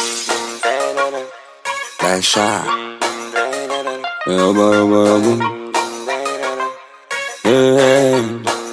باشا يابا يابا يابا إيه.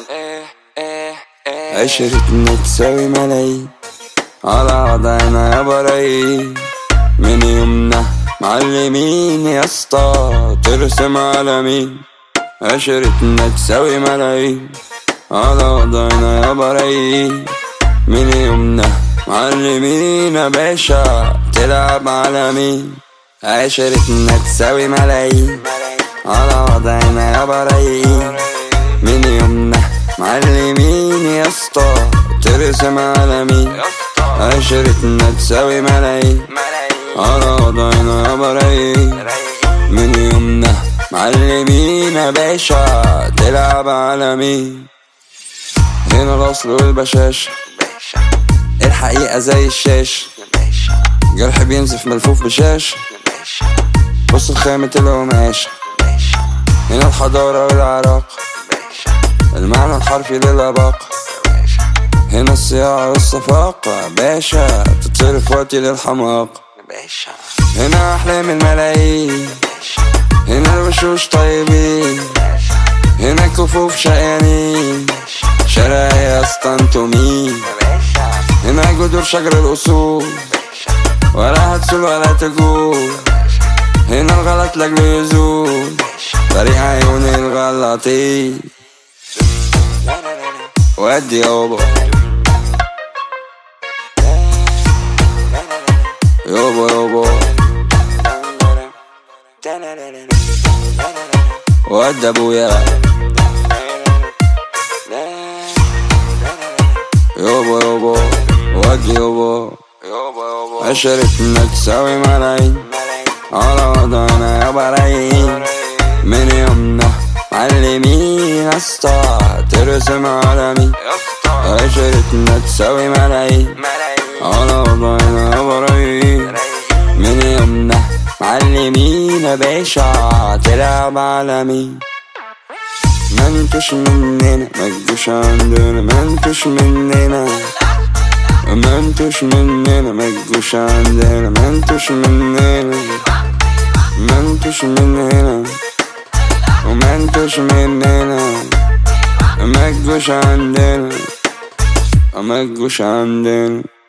عشرتنا تساوي ملايين على وضعنا يا برايين من يومنا معلمين يا اسطى ترسم على مين عشرتنا تساوي ملايين على وضعنا يا برايين من يومنا معلمين يا باشا تلعب على مين عشرتنا تساوي ملايين على وضعنا يا برايين من يومنا معلمين يا اسطى ترسم على مين عشرتنا تساوي ملايين على وضعنا يا برايين من يومنا معلمين يا باشا تلعب على مين هنا الاصل والبشاش الحقيقة زي الشاش جرح بينزف ملفوف بشاش بص لخامة القماش هنا الحضارة والعراق المعنى الحرفي للأباق هنا الصياعة والصفاقة باشا تتصرف وقتي للحماق هنا أحلام الملايين هنا الوشوش طيبين هنا كفوف شقيانين شرايا اسطنتومين هنا جذور شجر الأصول ولا هتسول ولا تجول هنا الغلط لاجل يزول طريق عيون الغلطين ودي يابا يابا يابا ودي ابويا يابا يابا ودي يابا عشرتنا تساوي ملايين على وضعنا يا برايين من يومنا معلمين اسطى ترسم على مين عشرتنا تساوي ملايين على وضعنا يا برايين من يومنا معلمين يا باشا تلعب على مين ما انتوش مننا ما تجوش عندنا ما انتوش مننا ما انتوش مننا ما تجوش عندنا ما انتوش مننا ما انتوش مننا وما انتوش مننا ما تجوش عندنا ما تجوش عندنا